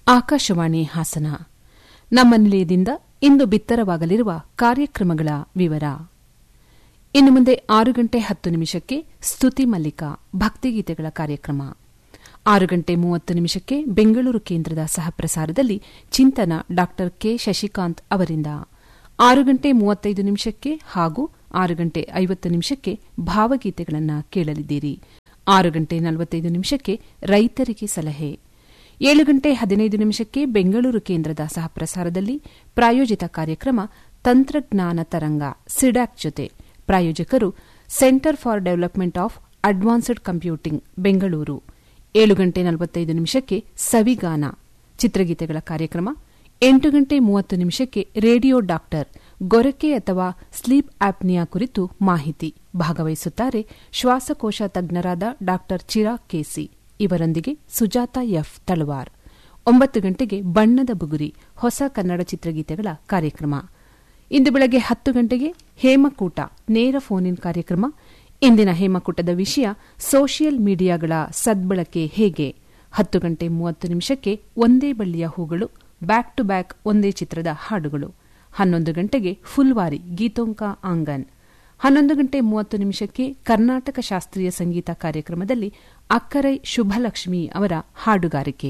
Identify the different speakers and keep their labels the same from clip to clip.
Speaker 1: ಆಕಾಶವಾಣಿ ಹಾಸನ ನಮ್ಮ ನಿಲಯದಿಂದ ಇಂದು ಬಿತ್ತರವಾಗಲಿರುವ ಕಾರ್ಯಕ್ರಮಗಳ ವಿವರ ಇನ್ನು ಮುಂದೆ ಆರು ಗಂಟೆ ಹತ್ತು ನಿಮಿಷಕ್ಕೆ ಸ್ತುತಿ ಮಲ್ಲಿಕಾ ಭಕ್ತಿಗೀತೆಗಳ ಕಾರ್ಯಕ್ರಮ ಆರು ಗಂಟೆ ಮೂವತ್ತು ನಿಮಿಷಕ್ಕೆ ಬೆಂಗಳೂರು ಕೇಂದ್ರದ ಸಹಪ್ರಸಾರದಲ್ಲಿ ಚಿಂತನ ಡಾ ಕೆ ಶಶಿಕಾಂತ್ ಅವರಿಂದ ಆರು ಗಂಟೆ ಮೂವತ್ತೈದು ನಿಮಿಷಕ್ಕೆ ಹಾಗೂ ಆರು ಗಂಟೆ ಐವತ್ತು ನಿಮಿಷಕ್ಕೆ ಭಾವಗೀತೆಗಳನ್ನು ಕೇಳಲಿದ್ದೀರಿ ಆರು ಗಂಟೆ ನಲವತ್ತೈದು ನಿಮಿಷಕ್ಕೆ ರೈತರಿಗೆ ಸಲಹೆ ಏಳು ಗಂಟೆ ಹದಿನೈದು ನಿಮಿಷಕ್ಕೆ ಬೆಂಗಳೂರು ಕೇಂದ್ರದ ಸಹಪ್ರಸಾರದಲ್ಲಿ ಪ್ರಾಯೋಜಿತ ಕಾರ್ಯಕ್ರಮ ತಂತ್ರಜ್ಞಾನ ತರಂಗ ಸಿಡ್ಯಾಕ್ ಜೊತೆ ಪ್ರಾಯೋಜಕರು centre for development of advanced computing Bengaluru ಏಳು ಗಂಟೆ ನಲವತ್ತೈದು ನಿಮಿಷಕ್ಕೆ ಸವಿಗಾನ ಚಿತ್ರಗೀತೆಗಳ ಕಾರ್ಯಕ್ರಮ ಎಂಟು ಗಂಟೆ ಮೂವತ್ತು ನಿಮಿಷಕ್ಕೆ ರೇಡಿಯೋ ಡಾಕ್ಟರ್ ಗೊರಕೆ ಅಥವಾ ಸ್ಲೀಪ್ ಆಪ್ನಿಯಾ ಕುರಿತು ಮಾಹಿತಿ ಭಾಗವಹಿಸುತ್ತಾರೆ ಶ್ವಾಸಕೋಶ ತಜ್ಞರಾದ ಡಾ ಚಿರಾಗ್ ಕೆಸಿ ಇವರೊಂದಿಗೆ ಸುಜಾತ ಎಫ್ ತಳವಾರ್ ಒಂಬತ್ತು ಗಂಟೆಗೆ ಬಣ್ಣದ ಬುಗುರಿ ಹೊಸ ಕನ್ನಡ ಚಿತ್ರಗೀತೆಗಳ ಕಾರ್ಯಕ್ರಮ ಇಂದು ಬೆಳಗ್ಗೆ ಹತ್ತು ಗಂಟೆಗೆ ಹೇಮಕೂಟ ನೇರ ಫೋನ್ ಇನ್ ಕಾರ್ಯಕ್ರಮ ಇಂದಿನ ಹೇಮಕೂಟದ ವಿಷಯ ಸೋಷಿಯಲ್ ಮೀಡಿಯಾಗಳ ಸದ್ಬಳಕೆ ಹೇಗೆ ಹತ್ತು ಗಂಟೆ ಮೂವತ್ತು ನಿಮಿಷಕ್ಕೆ ಒಂದೇ ಬಳ್ಳಿಯ ಹೂಗಳು ಬ್ಯಾಕ್ ಟು ಬ್ಯಾಕ್ ಒಂದೇ ಚಿತ್ರದ ಹಾಡುಗಳು ಹನ್ನೊಂದು ಗಂಟೆಗೆ ಫುಲ್ವಾರಿ ಗೀತೋಂಕ ಆಂಗನ್ ಹನ್ನೊಂದು ಗಂಟೆ ಮೂವತ್ತು ನಿಮಿಷಕ್ಕೆ ಕರ್ನಾಟಕ ಶಾಸ್ತ್ರೀಯ ಸಂಗೀತ ಕಾರ್ಯಕ್ರಮದಲ್ಲಿ ಅಕ್ಕರೈ ಶುಭಲಕ್ಷ್ಮಿ ಅವರ ಹಾಡುಗಾರಿಕೆ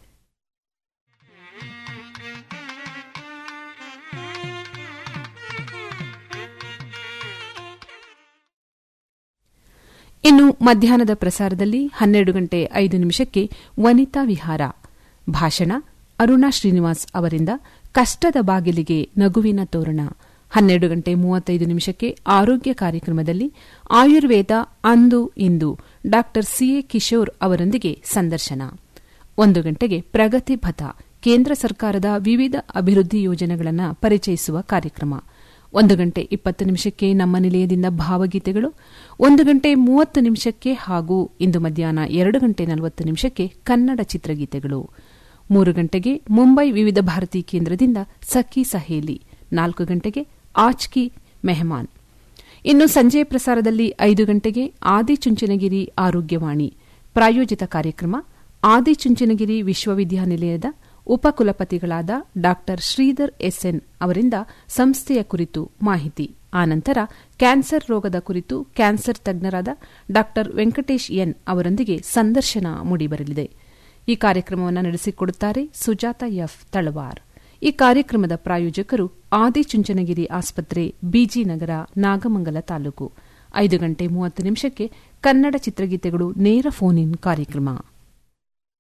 Speaker 1: ಇನ್ನು ಮಧ್ಯಾಹ್ನದ ಪ್ರಸಾರದಲ್ಲಿ ಹನ್ನೆರಡು ಗಂಟೆ ಐದು ನಿಮಿಷಕ್ಕೆ ವನಿತಾ ವಿಹಾರ ಭಾಷಣ ಅರುಣಾ ಶ್ರೀನಿವಾಸ್ ಅವರಿಂದ ಕಷ್ಟದ ಬಾಗಿಲಿಗೆ ನಗುವಿನ ತೋರಣ ಹನ್ನೆರಡು ಗಂಟೆ ಮೂವತ್ತೈದು ನಿಮಿಷಕ್ಕೆ ಆರೋಗ್ಯ ಕಾರ್ಯಕ್ರಮದಲ್ಲಿ ಆಯುರ್ವೇದ ಅಂದು ಇಂದು ಡಾ ಸಿಎ ಕಿಶೋರ್ ಅವರೊಂದಿಗೆ ಸಂದರ್ಶನ ಒಂದು ಗಂಟೆಗೆ ಪ್ರಗತಿ ಭತ ಕೇಂದ್ರ ಸರ್ಕಾರದ ವಿವಿಧ ಅಭಿವೃದ್ಧಿ ಯೋಜನೆಗಳನ್ನು ಪರಿಚಯಿಸುವ ಕಾರ್ಯಕ್ರಮ ಒಂದು ಗಂಟೆ ಇಪ್ಪತ್ತು ನಿಮಿಷಕ್ಕೆ ನಮ್ಮ ನಿಲಯದಿಂದ ಭಾವಗೀತೆಗಳು ಒಂದು ಗಂಟೆ ಮೂವತ್ತು ನಿಮಿಷಕ್ಕೆ ಹಾಗೂ ಇಂದು ಮಧ್ಯಾಹ್ನ ಎರಡು ಗಂಟೆ ನಲವತ್ತು ನಿಮಿಷಕ್ಕೆ ಕನ್ನಡ ಚಿತ್ರಗೀತೆಗಳು ಮೂರು ಗಂಟೆಗೆ ಮುಂಬೈ ವಿವಿಧ ಭಾರತಿ ಕೇಂದ್ರದಿಂದ ಸಖಿ ಸಹೇಲಿ ನಾಲ್ಕು ಗಂಟೆಗೆ ಆಚ್ಕಿ ಮೆಹಮಾನ್ ಇನ್ನು ಸಂಜೆ ಪ್ರಸಾರದಲ್ಲಿ ಐದು ಗಂಟೆಗೆ ಆದಿಚುಂಚನಗಿರಿ ಆರೋಗ್ಯವಾಣಿ ಪ್ರಾಯೋಜಿತ ಕಾರ್ಯಕ್ರಮ ಆದಿಚುಂಚನಗಿರಿ ವಿಶ್ವವಿದ್ಯಾನಿಲಯದ ಉಪಕುಲಪತಿಗಳಾದ ಡಾ ಶ್ರೀಧರ್ ಎಸ್ಎನ್ ಅವರಿಂದ ಸಂಸ್ಥೆಯ ಕುರಿತು ಮಾಹಿತಿ ಆನಂತರ ಕ್ಯಾನ್ಸರ್ ರೋಗದ ಕುರಿತು ಕ್ಯಾನ್ಸರ್ ತಜ್ಞರಾದ ಡಾ ವೆಂಕಟೇಶ್ ಎನ್ ಅವರೊಂದಿಗೆ ಸಂದರ್ಶನ ಮೂಡಿಬರಲಿದೆ ಈ ಕಾರ್ಯಕ್ರಮವನ್ನು ನಡೆಸಿಕೊಡುತ್ತಾರೆ ಸುಜಾತ ಎಫ್ ತಳವಾರ್ ಈ ಕಾರ್ಯಕ್ರಮದ ಪ್ರಾಯೋಜಕರು ಆದಿಚುಂಚನಗಿರಿ ಆಸ್ಪತ್ರೆ ಬಿಜಿನಗರ ನಾಗಮಂಗಲ ತಾಲೂಕು ಐದು ಗಂಟೆ ಮೂವತ್ತು ನಿಮಿಷಕ್ಕೆ ಕನ್ನಡ ಚಿತ್ರಗೀತೆಗಳು ನೇರ ಫೋನ್ ಇನ್ ಕಾರ್ಯಕ್ರಮ